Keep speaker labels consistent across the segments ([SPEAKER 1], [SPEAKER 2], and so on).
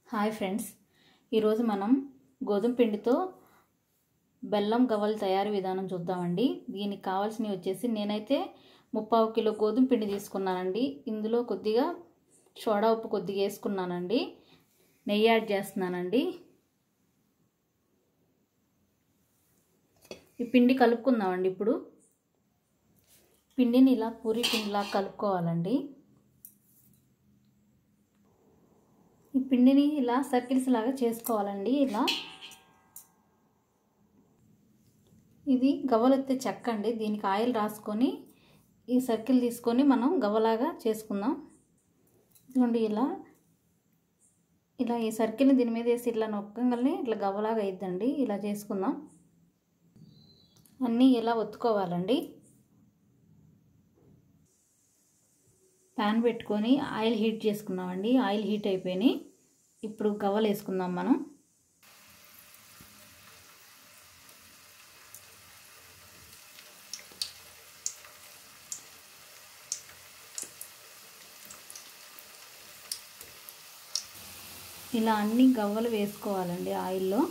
[SPEAKER 1] hi friends ఈరోజు మనం గోధుమ పిండితో బెల్లం గవ్వల తయారీ విధానం చూద్దామండి దీనికి కావాల్సినవి వచ్చేసి నేనైతే ముప్పావు కిలో గోధుమ పిండి తీసుకున్నానండి ఇందులో కొద్దిగా సోడా ఉప్పు కొద్దిగా వేసుకున్నానండి నెయ్యి యాడ్ చేస్తున్నానండి ఈ పిండి కలుపుకుందామండి ఇప్పుడు పిండిని ఇలా పూరి పిండిలా కలుపుకోవాలండి ఈ పిండిని ఇలా సర్కిల్స్ లాగా చేసుకోవాలండి ఇలా ఇది గవ్వలెత్తే చెక్క అండి దీనికి ఆయిల్ రాసుకొని ఈ సర్కిల్ తీసుకొని మనం గవ్వలాగా చేసుకుందాం ఇదిగోండి ఇలా ఇలా ఈ సర్కిల్ని దీని మీద వేసి ఇట్లా నొక్కగానే ఇట్లా గవ్వలాగా అయిద్దండి ఇలా చేసుకుందాం అన్నీ ఇలా ఒత్తుకోవాలండి ప్యాన్ పెట్టుకొని ఆయిల్ హీట్ చేసుకున్నామండి ఆయిల్ హీట్ అయిపోయినాయి ఇప్పుడు గవ్వలు వేసుకుందాం మనం ఇలా అన్ని గవ్వలు వేసుకోవాలండి ఆయిల్లో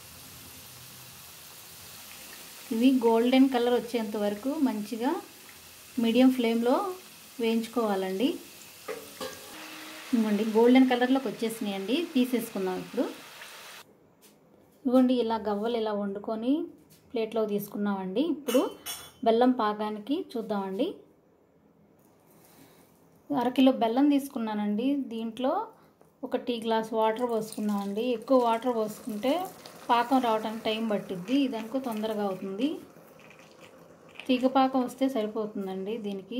[SPEAKER 1] ఇవి గోల్డెన్ కలర్ వచ్చేంత వరకు మంచిగా మీడియం ఫ్లేమ్లో వేయించుకోవాలండి ఇవ్వండి గోల్డెన్ కలర్లోకి వచ్చేసినాయండి తీసేసుకుందాం ఇప్పుడు ఇవ్వండి ఇలా గవ్వలు ఇలా వండుకొని ప్లేట్లో తీసుకున్నామండి ఇప్పుడు బెల్లం పాకానికి చూద్దామండి అరకిలో బెల్లం తీసుకున్నానండి దీంట్లో ఒక టీ గ్లాస్ వాటర్ పోసుకున్నామండి ఎక్కువ వాటర్ పోసుకుంటే పాకం రావడానికి టైం పట్టిద్ది ఇదనుకో తొందరగా అవుతుంది తీగ పాకం వస్తే సరిపోతుందండి దీనికి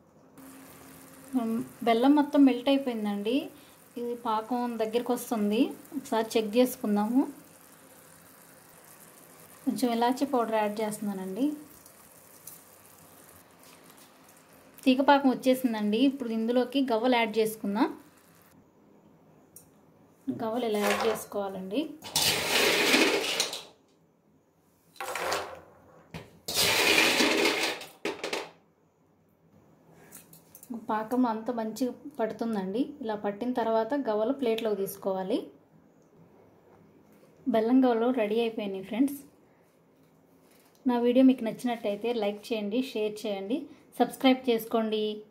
[SPEAKER 1] బెల్లం మొత్తం మెల్ట్ అయిపోయిందండి ఇది పాకం దగ్గరికి వస్తుంది ఒకసారి చెక్ చేసుకుందాము కొంచెం ఇలాచి పౌడర్ యాడ్ చేస్తున్నానండి తీగపాకం వచ్చేసిందండి ఇప్పుడు ఇందులోకి గవ్వలు యాడ్ చేసుకుందాం గవ్వలు ఇలా యాడ్ చేసుకోవాలండి పాకం అంత మంచిగా పడుతుందండి ఇలా పట్టిన తర్వాత గవ్వలు ప్లేట్లోకి తీసుకోవాలి బెల్లం గవ్వలు రెడీ అయిపోయినాయి ఫ్రెండ్స్ నా వీడియో మీకు నచ్చినట్టయితే లైక్ చేయండి షేర్ చేయండి సబ్స్క్రైబ్ చేసుకోండి